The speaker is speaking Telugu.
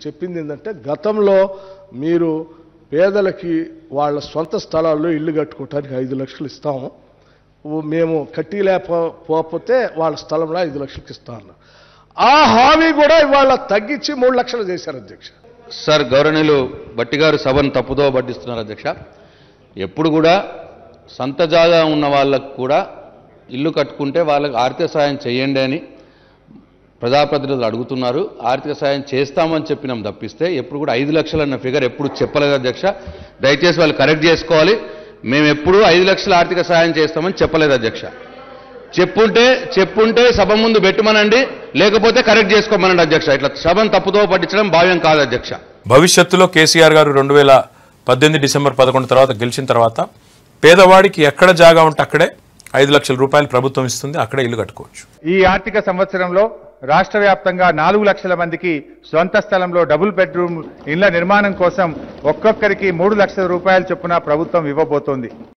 చెప్పింది ఏంటంటే గతంలో మీరు పేదలకి వాళ్ళ సొంత స్థలాల్లో ఇల్లు కట్టుకోవటానికి ఐదు లక్షలు ఇస్తాము ఓ మేము కట్టి లేకపోతే వాళ్ళ స్థలంలో ఐదు లక్షలకి ఇస్తామన్నారు ఆ హామీ కూడా ఇవాళ తగ్గించి మూడు లక్షలు చేశారు అధ్యక్ష సార్ గౌరవనీయులు బట్టి గారు సభను తప్పుదో పట్టిస్తున్నారు అధ్యక్ష ఎప్పుడు కూడా సంత జాగా ఉన్న వాళ్ళకు కూడా ఇల్లు కట్టుకుంటే వాళ్ళకి ఆర్థిక సాయం చేయండి అని ప్రజాప్రతినిధులు అడుగుతున్నారు ఆర్థిక సాయం చేస్తామని చెప్పినాం తప్పిస్తే ఎప్పుడు కూడా ఐదు లక్షలు అన్న ఫిగర్ ఎప్పుడు చెప్పలేదు అధ్యక్ష దయచేసి వాళ్ళు కరెక్ట్ చేసుకోవాలి మేము ఎప్పుడు ఐదు లక్షల ఆర్థిక సాయం చేస్తామని చెప్పలేదు అధ్యక్ష చెప్పుంటే చెప్పుంటే సభ ముందు పెట్టమనండి లేకపోతే కరెక్ట్ చేసుకోమనండి అధ్యక్ష ఇట్లా సభను తప్పుదో పట్టించడం భావ్యం కాదు అధ్యక్ష భవిష్యత్తులో కేసీఆర్ గారు రెండు వేల పద్దెనిమిది డిసెంబర్ పదకొండు తర్వాత గెలిచిన తర్వాత పేదవాడికి ఎక్కడ జాగా ఉంటే అక్కడే ఐదు లక్షల రూపాయలు ప్రభుత్వం ఇస్తుంది అక్కడే ఇల్లు కట్టుకోవచ్చు ఈ ఆర్థిక సంవత్సరంలో రాష్ట్ర వ్యాప్తంగా నాలుగు లక్షల మందికి సొంత స్థలంలో డబుల్ బెడ్రూమ్ ఇళ్ల నిర్మాణం కోసం ఒక్కొక్కరికి మూడు లక్షల రూపాయల చొప్పున ప్రభుత్వం ఇవ్వబోతోంది